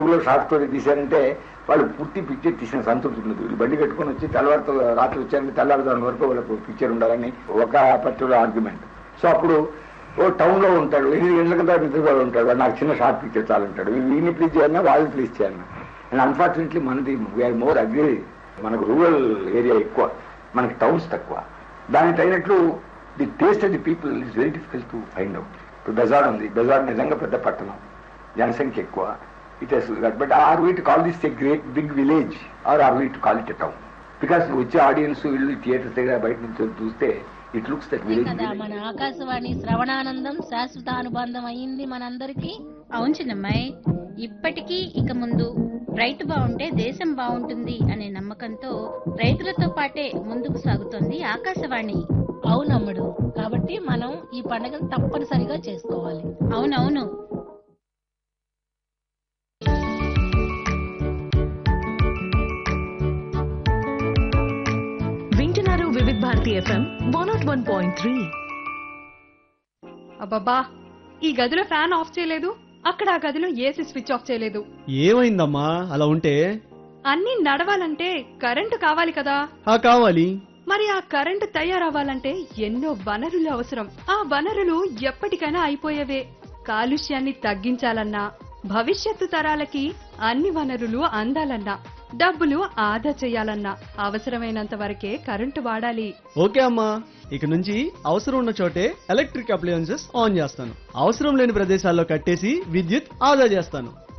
ఊళ్ళో short story తీశారంటే వాళ్ళు పూర్తి పిక్చర్ తీసిన సంతృప్తి ఉండదు వీళ్ళు బండి కట్టుకొని వచ్చి తెల్లవారితో రాత్రి వచ్చారంటే తెల్లవారుదాని వరకు వాళ్ళకు పిక్చర్ ఉండాలని ఒక పర్టికులర్ ఆర్గ్యుమెంట్ సో అప్పుడు ఓ టౌన్ లో ఉంటాడు ఎనిమిది గంటల కింద నిద్రపోయి ఉంటాడు వాడు నాకు చిన్న షార్ట్ పిక్చర్ చాలు ఉంటాడు వీడిని ప్లీజ్ చేయాలన్నా వాళ్ళని ప్లీజ్ చేయాలన్నా అండ్ అన్ఫార్చునేట్లీ మనది వీఆర్ మోర్ అగ్రి మనకు రూరల్ ఏరియా ఎక్కువ మనకి టౌన్స్ తక్కువ దానికి తగినట్లు the taste of the people is very difficult to find out ఇప్పుడు బెజార్ ఉంది బెజార్ నిజంగా పెద్ద పట్టణం జనసంఖ్య ఎక్కువ it has but are we to call this a great big village or are we to call it a town because వచ్చే ఆడియన్స్ వీళ్ళు థియేటర్స్ దగ్గర బయట నుంచి చూస్తే ఇట్ లుక్స్ దట్ విలేజ్ కదా మన ఆకాశవాణి శ్రవణానందం శాశ్వత అనుబంధం అయింది మనందరికీ అవును చిన్నమ్మాయి ఇప్పటికీ ఇక ముందు రైతు బాగుంటే దేశం బాగుంటుంది అనే నమ్మకంతో రైతులతో పాటే ముందుకు సాగుతోంది ఆకాశవాణి అవునమ్ముడు కాబట్టి మనం ఈ పండుగను తప్పనిసరిగా చేసుకోవాలి అవునవును వింటున్నారు Vividha Bharati F M one nought one point three అబ్బబ్బా ఈ గదిలో ఫ్యాన్ ఆఫ్ చేయలేదు అక్కడ ఆ గదిలో ఏసీ స్విచ్ ఆఫ్ చేయలేదు ఏమైందమ్మా అలా ఉంటే అన్నీ నడవాలంటే కరెంటు కావాలి కదా ఆ కావాలి మరి ఆ కరెంటు తయారవ్వాలంటే ఎన్నో వనరులు అవసరం ఆ వనరులు ఎప్పటికైనా అయిపోయేవే కాలుష్యాన్ని తగ్గించాలన్నా భవిష్యత్తు తరాలకి అన్ని వనరులు అందాలన్నా డబ్బులు ఆదా చేయాలన్నా అవసరమైనంత వరకే కరెంటు వాడాలి ఓకే అమ్మా ఇక నుంచి అవసరం ఉన్న చోటే ఎలక్ట్రిక్ అప్లయన్సెస్ ఆన్ చేస్తాను అవసరం లేని ప్రదేశాల్లో కట్టేసి విద్యుత్ ఆదా చేస్తాను